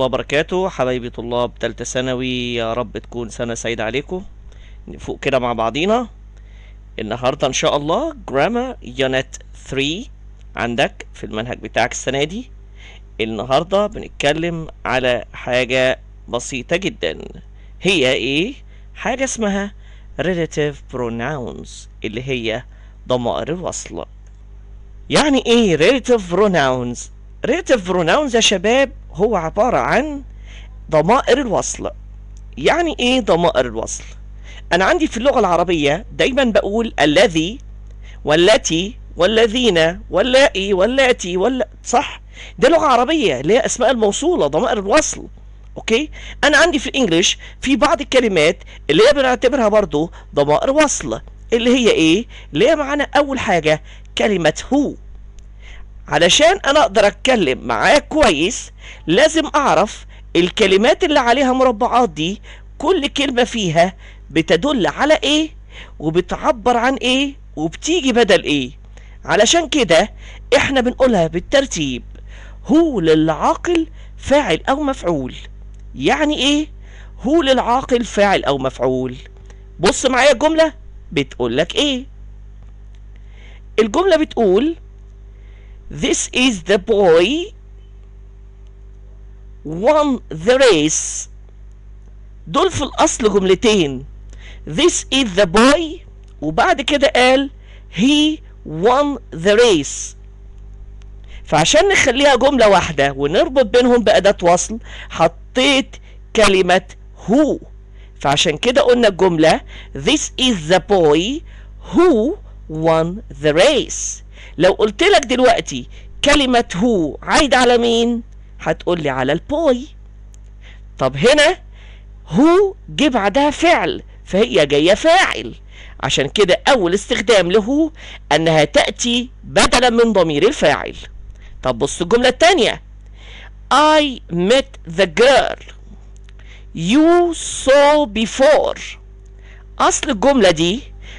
الله وبركاته حبايبي طلاب تالتة ثانوي يا رب تكون سنة سعيدة عليكم فوق كده مع بعضينا النهاردة إن شاء الله جرامر يونت 3 عندك في المنهج بتاعك السنة دي النهاردة بنتكلم على حاجة بسيطة جدا هي إيه؟ حاجة اسمها relative pronouns اللي هي ضمائر الوصل يعني إيه relative pronouns؟ relative pronouns يا شباب هو عبارة عن ضمائر الوصل يعني ايه ضمائر الوصل انا عندي في اللغة العربية دايما بقول الذي والتي والذين واللائي واللاتي ولا صح دي لغة عربية اللي هي اسماء الموصولة ضمائر الوصل اوكي انا عندي في الانجليش في بعض الكلمات اللي هي بنعتبرها برضو ضمائر وصل اللي هي ايه اللي هي معانا اول حاجة كلمة هو علشان انا اقدر اتكلم معاك كويس لازم اعرف الكلمات اللي عليها مربعات دي كل كلمة فيها بتدل على ايه وبتعبر عن ايه وبتيجي بدل ايه علشان كده احنا بنقولها بالترتيب هو للعاقل فاعل او مفعول يعني ايه هو للعاقل فاعل او مفعول بص معايا الجملة بتقول لك ايه الجملة بتقول This is the boy won the race دول في الأصل جملتين This is the boy وبعد كده قال he won the race فعشان نخليها جملة واحدة ونربط بينهم بأداة وصل حطيت كلمة who فعشان كده قلنا الجملة This is the boy who won the race لو قلت لك دلوقتي كلمة هو عايدة على مين؟ هتقول لي على البوي طب هنا هو جه بعدها فعل فهي جاية فاعل عشان كده أول استخدام له أنها تأتي بدلا من ضمير الفاعل طب بص الجملة التانية I met the girl you saw before أصل الجملة دي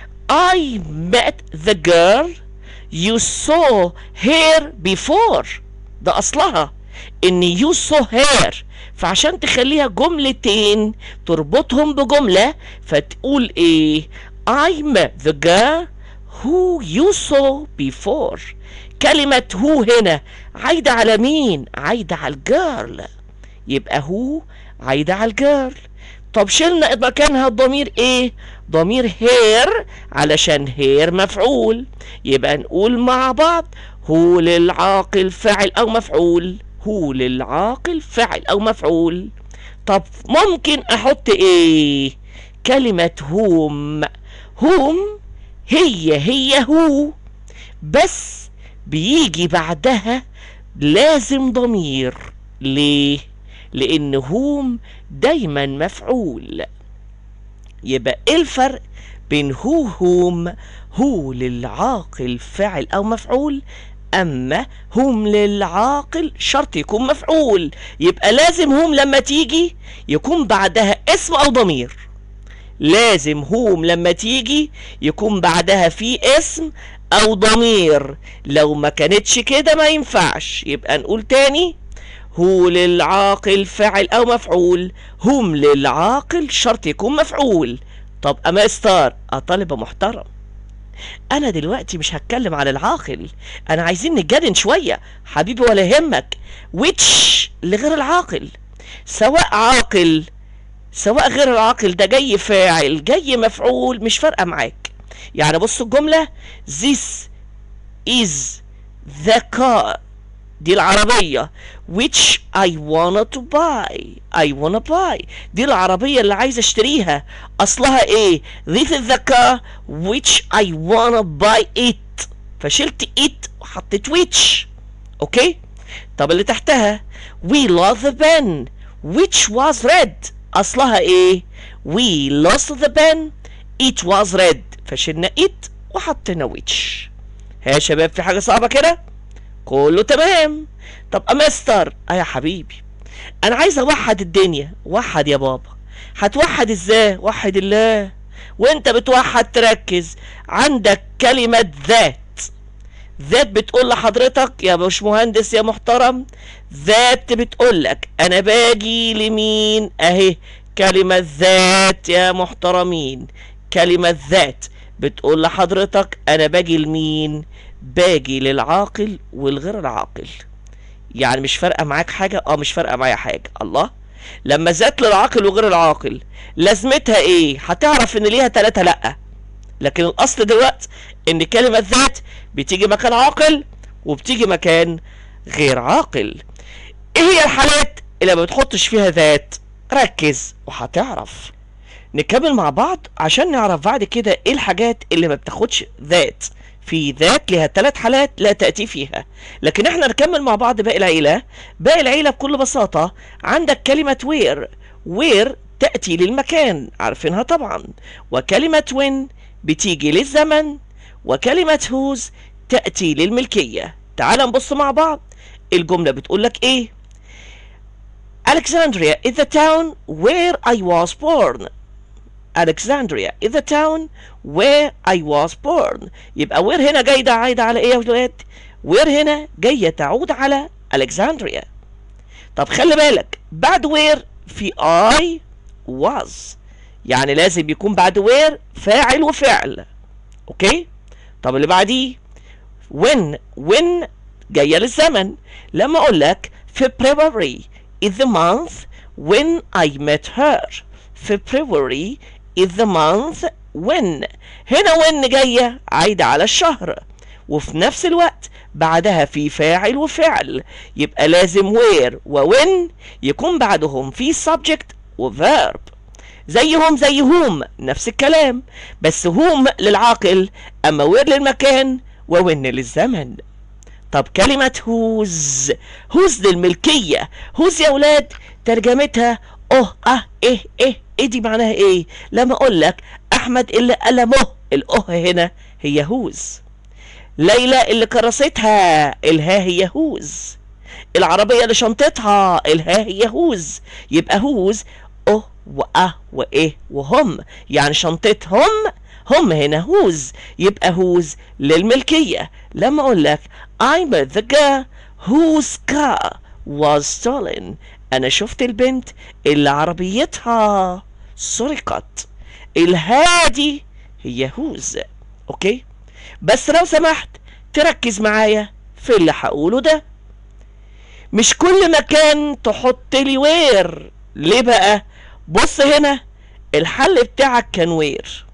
I met the girl you saw her before ده اصلها ان you saw her فعشان تخليها جملتين تربطهم بجملة فتقول ايه I met the girl who you saw before كلمة هو هنا عايدة على مين عايدة على الجيرل يبقى هو عايدة على الجيرل طب شلنا مكانها الضمير ايه ضمير هير علشان هير مفعول يبقى نقول مع بعض هو للعاقل فاعل او مفعول هو للعاقل فاعل او مفعول طب ممكن احط ايه كلمة هوم هوم هي هي هو بس بيجي بعدها لازم ضمير ليه لان هوم دايما مفعول يبقى ايه الفرق بين هو هوم هو للعاقل فاعل او مفعول اما هم للعاقل شرط يكون مفعول يبقى لازم هم لما تيجي يكون بعدها اسم او ضمير لازم هم لما تيجي يكون بعدها في اسم او ضمير لو ما كانتش كده ما ينفعش يبقى نقول تاني هو للعاقل فاعل او مفعول هم للعاقل شرط يكون مفعول طب اما ستار طالب محترم انا دلوقتي مش هتكلم على العاقل انا عايزين نتجنن شوية حبيبي ولا يهمك ويتش لغير العاقل سواء عاقل سواء غير العاقل ده جاي فاعل جاي مفعول مش فارقة معاك يعني بص الجملة this is the car دي العربية which I wanna to buy I wanna buy دي العربية اللي عايز اشتريها اصلها ايه this is the car which I wanna buy it فشلت it وحطيت which اوكي طب اللي تحتها we lost the pen which was red اصلها ايه we lost the pen it was red فشلنا it وحطينا which ها يا شباب في حاجة صعبة كده كله تمام طب امستر اه يا حبيبي انا عايز اوحد الدنيا وحد يا بابا هتوحد ازاي وحد الله وانت بتوحد تركز عندك كلمة ذات ذات بتقول لحضرتك يا مش مهندس يا محترم ذات بتقول لك انا باجي لمين اهي كلمة ذات يا محترمين كلمة ذات بتقول لحضرتك انا باجي لمين باجي للعاقل والغير العاقل يعني مش فارقة معاك حاجة اه مش فارقة معايا حاجة الله لما ذات للعاقل وغير العاقل لازمتها ايه هتعرف ان ليها تلاتة لأ لكن الاصل دلوقتي ان كلمة ذات بتيجي مكان عاقل وبتيجي مكان غير عاقل ايه هي الحالات اللي ما بتحطش فيها ذات ركز وهتعرف نكمل مع بعض عشان نعرف بعد كده ايه الحاجات اللي ما بتاخدش ذات في ذات لها ثلاث حالات لا تأتي فيها لكن احنا نكمل مع بعض باقي العيلة باقي العيلة بكل بساطة عندك كلمة وير وير تأتي للمكان عارفينها طبعا وكلمة وين بتيجي للزمن وكلمة هوز تأتي للملكية تعال نبص مع بعض الجملة بتقول لك ايه Alexandria is the town where I was born Alexandria is the town where I was born يبقى where هنا جاية عايدة على ايه يا ولاد where هنا جاية تعود على Alexandria طب خلي بالك بعد where في I was يعني لازم يكون بعد where فاعل وفعل اوكي طب اللي بعديه when when جاية للزمن لما اقول لك February is the month when I met her February is the month when هنا when جاية عايدة على الشهر وفي نفس الوقت بعدها في فاعل وفعل يبقى لازم where و when يكون بعدهم في subject و verb زيهم زي هوم نفس الكلام بس هوم للعاقل اما وير للمكان وون للزمن طب كلمة هوز هوز للملكية هوز يا ولاد ترجمتها اه اه ايه ايه ايه دي معناها ايه لما اقول لك احمد اللي قلمه الاه هنا هي هوز ليلى اللي كرستها الها هي هوز العربية اللي شنطتها الها هي هوز يبقى هوز اه واه وايه وهم يعني شنطتهم هم هنا هوز يبقى هوز للملكية لما اقول لك I met the girl whose car was stolen انا شفت البنت اللي عربيتها سرقت الهادي هي هوز اوكي بس لو سمحت تركز معايا في اللي هقوله ده مش كل مكان تحط لي وير ليه بقى بص هنا الحل بتاعك كان وير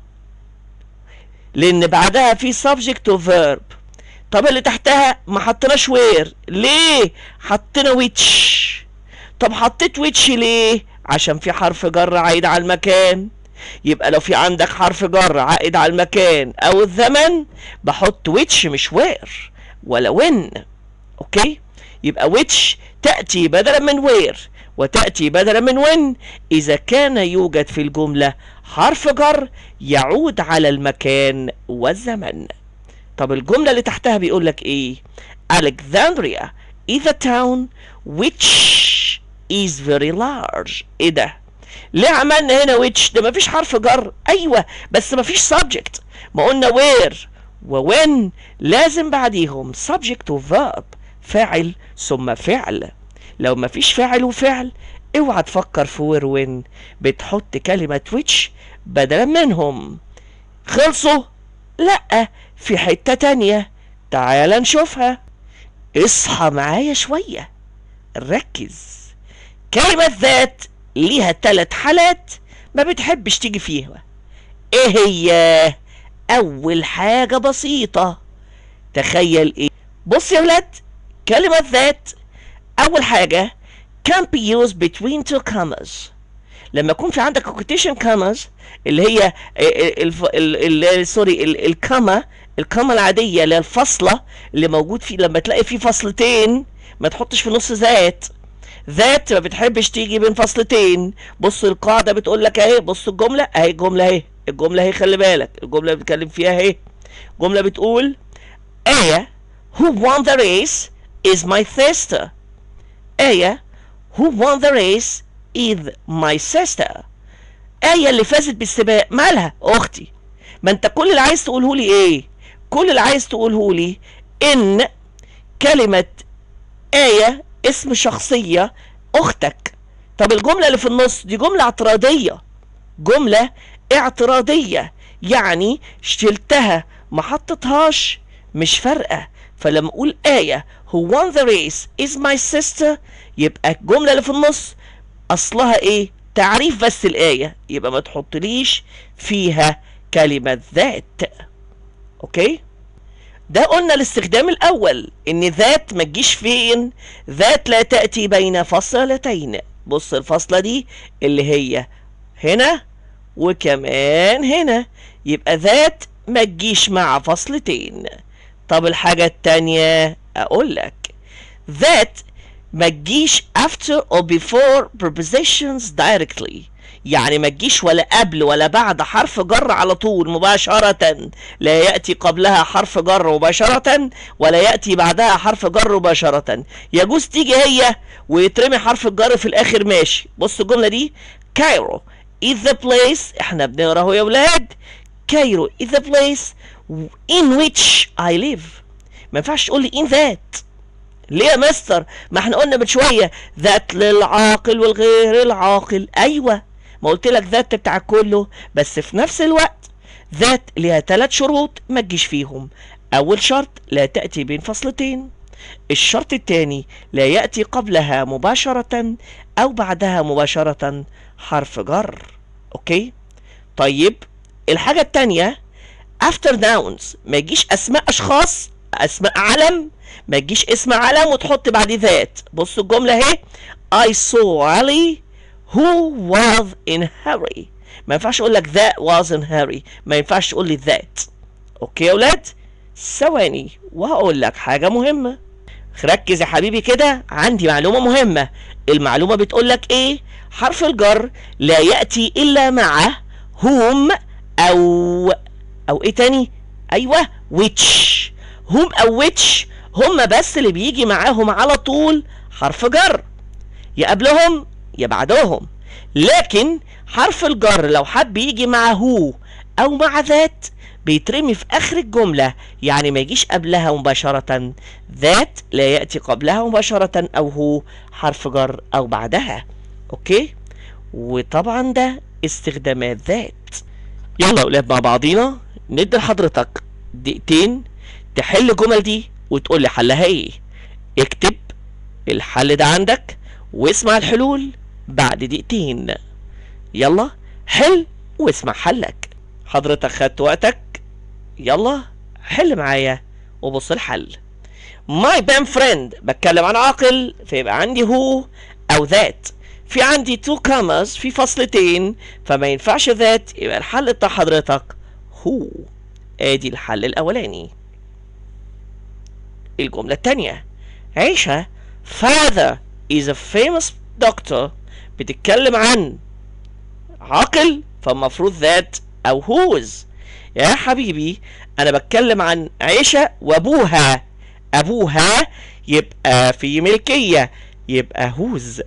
لان بعدها في subject و verb طب اللي تحتها ما حطيناش وير ليه حطينا ويتش طب حطيت ويتش ليه عشان في حرف جر عايد على المكان يبقى لو في عندك حرف جر عائد على المكان او الزمن بحط ويتش مش وير ولا وين اوكي يبقى which تأتي بدلا من where وتأتي بدلا من when إذا كان يوجد في الجملة حرف جر يعود على المكان والزمن طب الجملة اللي تحتها بيقول لك إيه Alexandria is a town which is very large إيه ده ليه عملنا هنا which ده مفيش حرف جر أيوة بس مفيش subject ما قلنا where و when لازم بعديهم subject و verb فاعل ثم فعل لو مفيش فاعل وفعل اوعى تفكر في وير وين بتحط كلمة which بدلا منهم خلصوا لا في حتة تانية تعال نشوفها اصحى معايا شوية ركز كلمة ذات ليها تلات حالات ما بتحبش تيجي فيها ايه هي اول حاجة بسيطة تخيل ايه بص يا ولاد كلمة ذات أول حاجة can be used between two commas لما يكون في عندك quotation commas اللي هي ال ال ال سوري الكما الكما العادية اللي هي الفاصلة اللي موجود فيه لما تلاقي فيه فصلتين ما تحطش في نص ذات ذات ما بتحبش تيجي بين فصلتين بص القاعدة بتقول لك اهي بص الجملة اهي الجملة اهي الجملة اهي خلي بالك الجملة اللي بتكلم فيها اهي جملة بتقول آية who won the race is my sister آية who won the race is my sister آية اللي فازت بالسباق مالها أختي ما أنت كل اللي عايز تقوله لي إيه كل اللي عايز تقوله لي ان كلمة آية اسم شخصية اختك طب الجملة اللي في النص دي جملة اعتراضية جملة اعتراضية يعني شلتها ما حطيتهاش مش فارقة فلما اقول آية who won the race is my sister يبقى الجملة اللي في النص اصلها ايه تعريف بس الآية يبقى ما تحطليش فيها كلمة ذات اوكي ده قلنا الاستخدام الاول ان ذات ما تجيش فين ذات لا تأتي بين فصلتين بص الفصلة دي اللي هي هنا وكمان هنا يبقى ذات ما تجيش مع فصلتين طب الحاجة التانية اقول لك ذات ما تجيش after or before prepositions directly يعني ما تجيش ولا قبل ولا بعد حرف جر على طول مباشرة لا يأتي قبلها حرف جر مباشرة ولا يأتي بعدها حرف جر مباشرة يجوز تيجي هي ويترمي حرف الجر في الآخر ماشي بص الجملة دي كايرو is the place احنا بنقرا اهو يا ولاد كايرو is the place in which I live ما ينفعش تقول لي in that ليه يا مستر ما احنا قلنا من شويه ذات للعاقل والغير العاقل ايوه ما قلت لك ذات بتاع كله بس في نفس الوقت ذات ليها ثلاث شروط ما تجيش فيهم اول شرط لا تاتي بين فصلتين الشرط الثاني لا ياتي قبلها مباشره او بعدها مباشره حرف جر اوكي طيب الحاجه الثانيه after nouns ما يجيش اسماء اشخاص اسماء علم ما تجيش اسم علم وتحط بعد ذات بص الجملة اهي I saw Ali who was in hurry ما ينفعش اقول لك that was in hurry ما ينفعش تقول لي that اوكي يا ولاد ثواني وهقول لك حاجة مهمة ركز يا حبيبي كده عندي معلومة مهمة المعلومة بتقول لك ايه حرف الجر لا يأتي الا مع whom او او ايه تاني ايوه which whom او which هم بس اللي بيجي معاهم على طول حرف جر يا قبلهم يا بعدهم لكن حرف الجر لو حب يجي مع هو او مع ذات بيترمي في اخر الجملة يعني ما يجيش قبلها مباشرة ذات لا يأتي قبلها مباشرة او هو حرف جر او بعدها اوكي وطبعا ده استخدامات ذات يلا يا اولاد مع بعضينا ندي لحضرتك دقيقتين تحل الجمل دي وتقول لي حلها ايه اكتب الحل ده عندك واسمع الحلول بعد دقيقتين يلا حل واسمع حلك حضرتك خدت وقتك يلا حل معايا وبص الحل my best friend بتكلم عن عاقل فيبقى عندي هو او ذات في عندي تو كامز في فصلتين فما ينفعش ذات يبقى الحل بتاع حضرتك هو ادي الحل الاولاني الجملة التانية عيشة father is a famous doctor بتتكلم عن عاقل فالمفروض ذات او whose يا حبيبي انا بتكلم عن عيشة وابوها ابوها يبقى في ملكية يبقى whose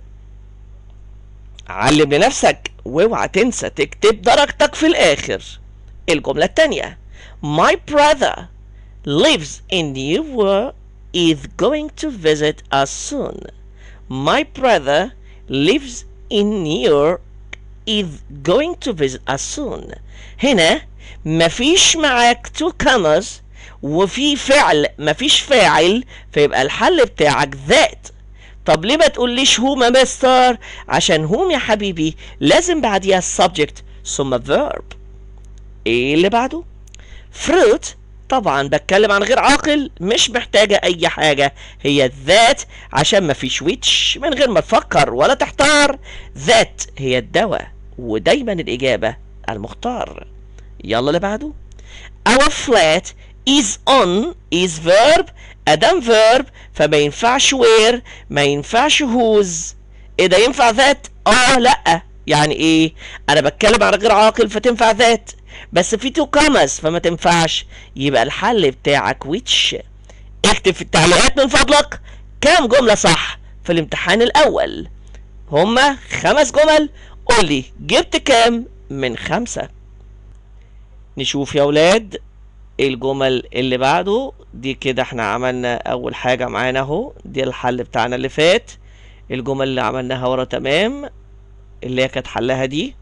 علم لنفسك واوعى تنسى تكتب درجتك في الاخر الجملة التانية my brother lives in New York is going to visit us soon. My brother lives in New York is going to visit us soon. هنا مفيش معاك تو commas وفي فعل مفيش فاعل فيبقى الحل بتاعك ذات طب ليه ما تقوليش هوم يا مستر عشان هوم يا حبيبي لازم بعديها السبجكت ثم verb ايه اللي بعده fruit طبعا بتكلم عن غير عاقل مش محتاجة أي حاجة هي الذات عشان مفيش ويتش من غير ما تفكر ولا تحتار ذات هي الدواء ودايما الإجابة المختار يلا اللي بعده Our flat is on is verb أدام verb فما ينفعش where ما ينفعش whose إيه ده ينفع ذات؟ آه لأ يعني إيه؟ أنا بتكلم عن غير عاقل فتنفع ذات بس في تو كامس فما تنفعش يبقى الحل بتاعك ويتش اكتب في التعليقات من فضلك كام جملة صح في الامتحان الأول هما خمس جمل قول لي جبت كام من خمسة نشوف يا ولاد الجمل اللي بعده دي كده احنا عملنا اول حاجة معانا اهو دي الحل بتاعنا اللي فات الجمل اللي عملناها ورا تمام اللي هي كانت حلها دي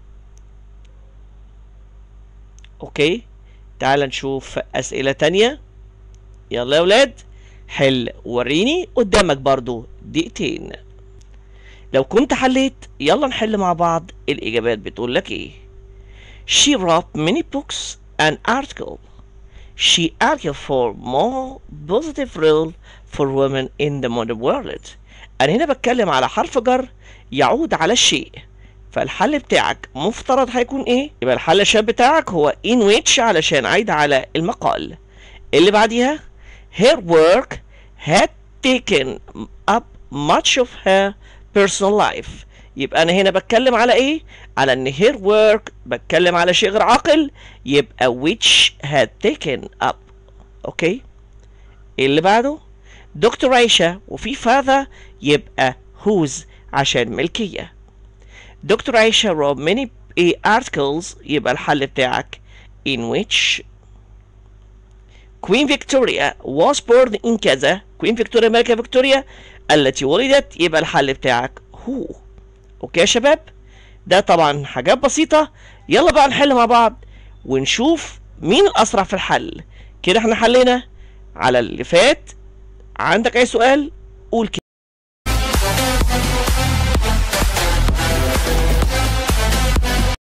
اوكي تعال نشوف اسئلة تانية يلا يا ولاد حل وريني قدامك برضو دقيقتين لو كنت حليت يلا نحل مع بعض الاجابات بتقول لك ايه She wrote many books and articles. She argued for more positive role for women in the modern world. أنا هنا بتكلم على حرف جر يعود على الشيء فالحل بتاعك مفترض هيكون ايه؟ يبقى الحل الشاب بتاعك هو in which علشان عايد على المقال اللي بعديها her work had taken up much of her personal life يبقى انا هنا بتكلم على ايه على ان her work بتكلم على شيء غير عاقل يبقى which had taken up اوكي اللي بعده دكتور عيشة وفي father يبقى whose عشان ملكية دكتور عيشة wrote many articles يبقى الحل بتاعك in which Queen Victoria was born in كذا Queen Victoria ملكة فيكتوريا التي ولدت يبقى الحل بتاعك who اوكي يا شباب ده طبعا حاجات بسيطة يلا بقى نحل مع بعض ونشوف مين الأسرع في الحل كده احنا حلينا على اللي فات عندك أي سؤال قول كده